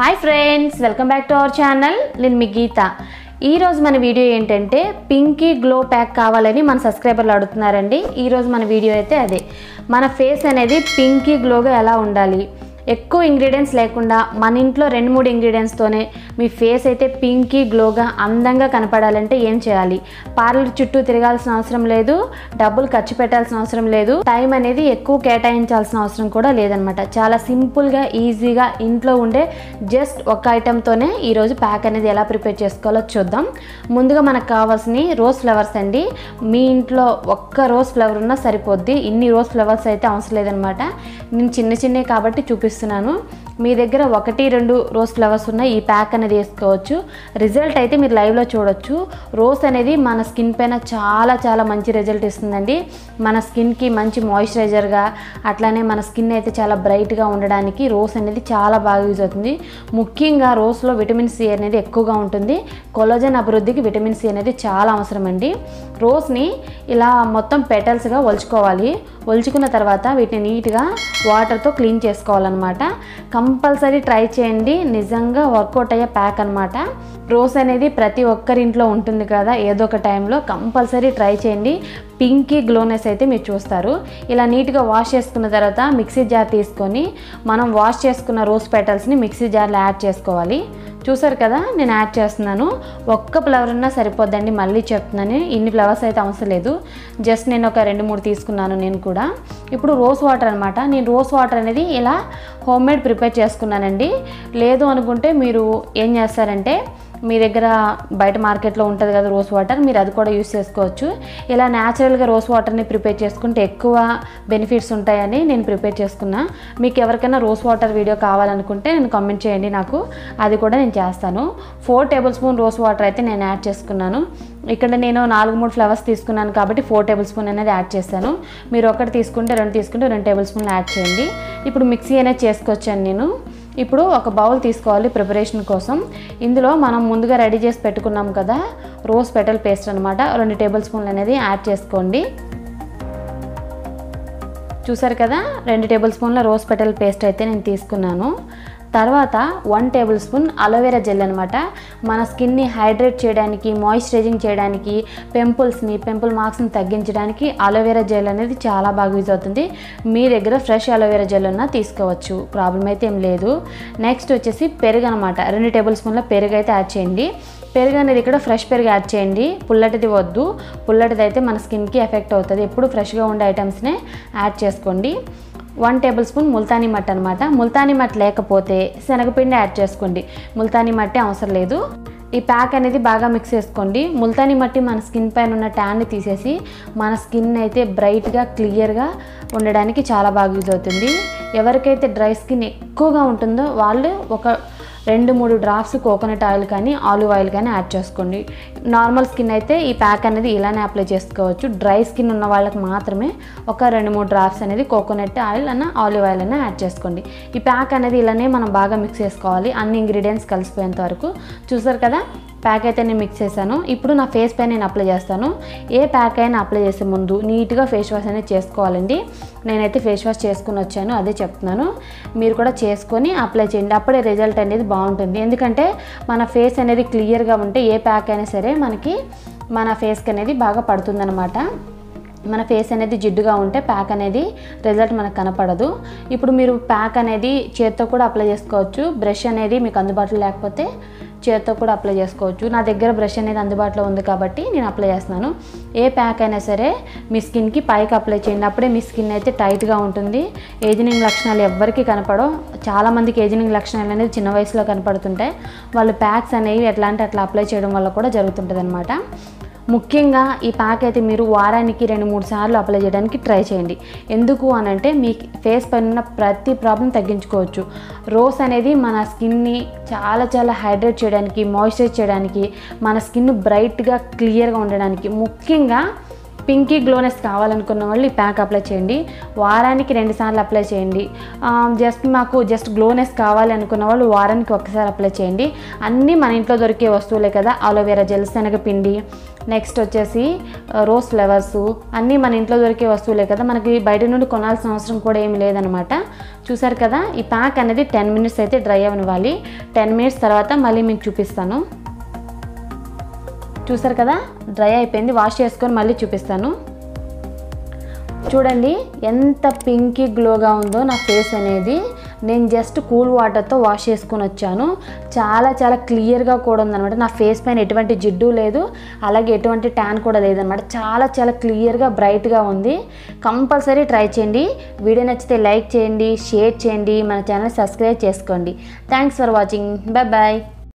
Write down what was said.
hi friends welcome back to our channel నేను మీ గీత ఈరోజు మన వీడియో ఏంటంటే పింకీ గ్లో ప్యాక్ కావాలని మన సబ్స్క్రైబర్లు అడుగుతున్నారండి ఈరోజు మన వీడియో అయితే అదే మన ఫేస్ అనేది పింకీ గ్లోగా ఎలా ఉండాలి ఎక్కువ ఇంగ్రీడియంట్స్ లేకుండా మన ఇంట్లో రెండు మూడు ఇంగ్రీడియంట్స్తోనే మీ ఫేస్ అయితే పింకీ గ్లోగా అందంగా కనపడాలంటే ఏం చేయాలి పార్లర్ చుట్టూ తిరగాల్సిన అవసరం లేదు డబ్బులు ఖర్చు పెట్టాల్సిన అవసరం లేదు టైం అనేది ఎక్కువ కేటాయించాల్సిన అవసరం కూడా లేదనమాట చాలా సింపుల్గా ఈజీగా ఇంట్లో ఉండే జస్ట్ ఒక ఐటెంతోనే ఈరోజు ప్యాక్ అనేది ఎలా ప్రిపేర్ చేసుకోవాలో చూద్దాం ముందుగా మనకు కావాల్సిన రోజ్ ఫ్లవర్స్ అండి మీ ఇంట్లో ఒక్క రోజ్ ఫ్లవర్ ఉన్నా సరిపోద్ది ఇన్ని రోజ్ ఫ్లవర్స్ అయితే అవసరం లేదనమాట నేను చిన్న చిన్నవి కాబట్టి చూపిస్తున్నాను మీ దగ్గర ఒకటి రెండు రోజ్ ఫ్లవర్స్ ఉన్న ఈ ప్యాక్ అనేది వేసుకోవచ్చు రిజల్ట్ అయితే మీరు లైవ్లో చూడొచ్చు రోజ్ అనేది మన స్కిన్ పైన చాలా చాలా మంచి రిజల్ట్ ఇస్తుందండి మన స్కిన్కి మంచి మాయిశ్చరైజర్గా అట్లానే మన స్కిన్ అయితే చాలా బ్రైట్గా ఉండడానికి రోజ్ అనేది చాలా బాగా యూజ్ అవుతుంది ముఖ్యంగా రోజ్లో విటమిన్ సి అనేది ఎక్కువగా ఉంటుంది కొలోజన్ అభివృద్ధికి విటమిన్ సి అనేది చాలా అవసరం అండి రోజ్ని ఇలా మొత్తం పెటల్స్గా ఒలుచుకోవాలి ఒలుచుకున్న తర్వాత వీటిని నీట్గా వాటర్తో క్లీన్ చేసుకోవాలన్నమాట కంపల్సరీ ట్రై చేయండి నిజంగా వర్కౌట్ అయ్యే ప్యాక్ అనమాట రోజ్ అనేది ప్రతి ఒక్కరింట్లో ఉంటుంది కదా ఏదో ఒక టైంలో కంపల్సరీ ట్రై చేయండి పింకీ గ్లోనెస్ అయితే మీరు చూస్తారు ఇలా నీట్గా వాష్ చేసుకున్న తర్వాత మిక్సీ జార్ తీసుకొని మనం వాష్ చేసుకున్న రోజ్ పెటల్స్ని మిక్సీ జార్లో యాడ్ చేసుకోవాలి చూసారు కదా నేను యాడ్ చేస్తున్నాను ఒక్క ఫ్లవర్ ఉన్నా సరిపోద్దండి మళ్ళీ చెప్తున్నాను ఇన్ని ఫ్లవర్స్ అయితే అవసరం లేదు జస్ట్ నేను ఒక రెండు మూడు తీసుకున్నాను నేను కూడా ఇప్పుడు రోజ్ వాటర్ అనమాట నేను రోజ్ వాటర్ అనేది ఇలా హోమ్ మేడ్ ప్రిపేర్ చేసుకున్నానండి లేదు అనుకుంటే మీరు ఏం చేస్తారంటే మీ దగ్గర బయట మార్కెట్లో ఉంటుంది కదా రోజ్ వాటర్ మీరు అది కూడా యూస్ చేసుకోవచ్చు ఇలా న్యాచురల్గా రోజ్ వాటర్ని ప్రిపేర్ చేసుకుంటే ఎక్కువ బెనిఫిట్స్ ఉంటాయని నేను ప్రిపేర్ చేసుకున్నా మీకు ఎవరికైనా రోజ్ వాటర్ వీడియో కావాలనుకుంటే నేను కామెంట్ చేయండి నాకు అది కూడా నేను చేస్తాను four tablespoon rose water అయితే నేను యాడ్ చేసుకున్నాను ఇక్కడ నేను నాలుగు మూడు ఫ్లవర్స్ తీసుకున్నాను కాబట్టి ఫోర్ టేబుల్ స్పూన్ అనేది యాడ్ చేశాను మీరు ఒకటి తీసుకుంటే రెండు తీసుకుంటే రెండు టేబుల్ స్పూన్లు యాడ్ చేయండి ఇప్పుడు మిక్సీ అనేది చేసుకొచ్చాను నేను ఇప్పుడు ఒక బౌల్ తీసుకోవాలి ప్రిపరేషన్ కోసం ఇందులో మనం ముందుగా రెడీ చేసి పెట్టుకున్నాం కదా రోజ్ పెటల్ పేస్ట్ అనమాట రెండు టేబుల్ స్పూన్లు అనేది యాడ్ చేసుకోండి చూసారు కదా రెండు టేబుల్ స్పూన్ల రోజ్ పెటల్ పేస్ట్ అయితే నేను తీసుకున్నాను తర్వాత one tablespoon aloe vera gel అనమాట మన స్కిన్ని హైడ్రేట్ చేయడానికి మాయిశ్చరైజింగ్ చేయడానికి పింపుల్స్ని పింపుల్ మార్క్స్ని తగ్గించడానికి అలోవెరా జెల్ అనేది చాలా బాగా యూజ్ అవుతుంది మీ దగ్గర ఫ్రెష్ అలోవెరా జెల్ ఉన్నా తీసుకోవచ్చు ప్రాబ్లం అయితే ఏం లేదు నెక్స్ట్ వచ్చేసి పెరుగు అనమాట రెండు టేబుల్ స్పూన్ల పెరుగు అయితే యాడ్ చేయండి పెరుగు అనేది ఇక్కడ ఫ్రెష్ పెరుగు యాడ్ చేయండి పుల్లటిది వద్దు పుల్లటిది అయితే మన స్కిన్కి ఎఫెక్ట్ అవుతుంది ఎప్పుడు ఫ్రెష్గా ఉండే ఐటమ్స్నే యాడ్ చేసుకోండి one tablespoon Multani mitti అనమాట ముల్తానీ మట్టి లేకపోతే శనగపిండి యాడ్ చేసుకోండి ముల్తానీ మట్టి అవసరం లేదు ఈ ప్యాక్ అనేది బాగా మిక్స్ చేసుకోండి ముల్తానీ మట్టి మన స్కిన్ పైన ఉన్న ట్యాన్ని తీసేసి మన స్కిన్ అయితే బ్రైట్గా క్లియర్గా ఉండడానికి చాలా బాగా యూజ్ అవుతుంది ఎవరికైతే డ్రై స్కిన్ ఎక్కువగా ఉంటుందో వాళ్ళు ఒక రెండు మూడు డ్రాప్స్ కోకోనట్ ఆయిల్ కానీ ఆలివ్ ఆయిల్ కానీ యాడ్ చేసుకోండి నార్మల్ స్కిన్ అయితే ఈ ప్యాక్ అనేది ఇలానే అప్లై చేసుకోవచ్చు డ్రై స్కిన్ ఉన్న వాళ్ళకి మాత్రమే ఒక రెండు మూడు డ్రాప్స్ అనేది కోకోనట్ ఆయిల్ అన్న ఆలివ్ ఆయిల్ అన్న యాడ్ చేసుకోండి ఈ ప్యాక్ అనేది ఇలానే మనం బాగా మిక్స్ చేసుకోవాలి అన్ని ఇంగ్రీడియంట్స్ కలిసిపోయేంత వరకు చూసారు కదా ప్యాక్ అయితే నేను మిక్స్ చేశాను ఇప్పుడు నా ఫేస్ పైన నేను అప్లై చేస్తాను ఏ ప్యాక్ అయినా అప్లై చేసే ముందు నీట్గా ఫేస్ వాష్ అనేది చేసుకోవాలండి నేనైతే ఫేస్ వాష్ చేసుకుని వచ్చాను అదే చెప్తున్నాను మీరు కూడా చేసుకొని అప్లై చేయండి అప్పుడే రిజల్ట్ అనేది బాగుంటుంది ఎందుకంటే మన ఫేస్ అనేది క్లియర్గా ఉంటే ఏ ప్యాక్ అయినా సరే మనకి మన ఫేస్కి అనేది బాగా పడుతుందన్నమాట మన ఫేస్ అనేది జిడ్డుగా ఉంటే ప్యాక్ అనేది రిజల్ట్ మనకు కనపడదు ఇప్పుడు మీరు ప్యాక్ అనేది చేత్తో కూడా అప్లై చేసుకోవచ్చు బ్రష్ అనేది మీకు అందుబాటులో లేకపోతే చేత్తో కూడా అప్లై చేసుకోవచ్చు నా దగ్గర బ్రష్ అనేది అందుబాటులో ఉంది కాబట్టి నేను అప్లై చేస్తున్నాను ఏ ప్యాక్ అయినా సరే మీ స్కిన్కి పైకి అప్లై చేయండి అప్పుడే మీ స్కిన్ అయితే టైట్గా ఉంటుంది ఏజినింగ్ లక్షణాలు ఎవ్వరికీ కనపడవు చాలామందికి ఏజినింగ్ లక్షణాలు అనేది చిన్న వయసులో కనపడుతుంటాయి వాళ్ళు ప్యాక్స్ అనేవి ఎట్లా అంటే అట్లా అప్లై చేయడం వల్ల కూడా జరుగుతుంటుంది అనమాట ముఖ్యంగా ఈ ప్యాక్ అయితే మీరు వారానికి రెండు మూడు సార్లు అప్లై చేయడానికి ట్రై చేయండి ఎందుకు అని అంటే మీ ఫేస్ పైన ఉన్న ప్రతి ప్రాబ్లం తగ్గించుకోవచ్చు రోస్ అనేది మన స్కిన్ని చాలా చాలా హైడ్రేట్ చేయడానికి మాయిశ్చరైజ్ చేయడానికి మన స్కిన్ బ్రైట్గా క్లియర్గా ఉండడానికి ముఖ్యంగా పింకీ గ్లోనెస్ కావాలనుకున్న వాళ్ళు ఈ ప్యాక్ అప్లై చేయండి వారానికి రెండు సార్లు అప్లై చేయండి ఆ, జస్ట్ మాకు జస్ట్ గ్లోనెస్ కావాలి అనుకున్న వాళ్ళు వారానికి ఒక్కసారి అప్లై చేయండి అన్నీ మన ఇంట్లో దొరికే వస్తువులే కదా అలోవెరా జెల్ శనగపిండి నెక్స్ట్ వచ్చేసి ఆ, రోజ్ ఫ్లవర్స్ అన్నీ మన ఇంట్లో దొరికే వస్తువులే కదా మనకి బయట నుండి కొనాల్సిన అవసరం కూడా ఏమి లేదనమాట చూసారు కదా ఈ ప్యాక్ అనేది టెన్ మినిట్స్ అయితే డ్రై అవ్వనివ్వాలి టెన్ మినిట్స్ తర్వాత మళ్ళీ మీకు చూపిస్తాను చూసారు కదా డ్రై అయిపోయింది వాష్ చేసుకొని మళ్ళీ చూపిస్తాను చూడండి ఎంత పింకీ గ్లోగా ఉందో నా ఫేస్ అనేది నేను జస్ట్ కూల్ వాటర్తో వాష్ చేసుకొని వచ్చాను చాలా చాలా క్లియర్గా కూడా ఉందన్నమాట నా ఫేస్ పైన ఎటువంటి జిడ్డు లేదు అలాగే ఎటువంటి ట్యాన్ కూడా లేదనమాట చాలా చాలా క్లియర్గా బ్రైట్గా ఉంది కంపల్సరీ ట్రై చేయండి వీడియో నచ్చితే లైక్ చేయండి షేర్ చేయండి మన ఛానల్ సబ్స్క్రైబ్ చేసుకోండి thanks for watching bye bye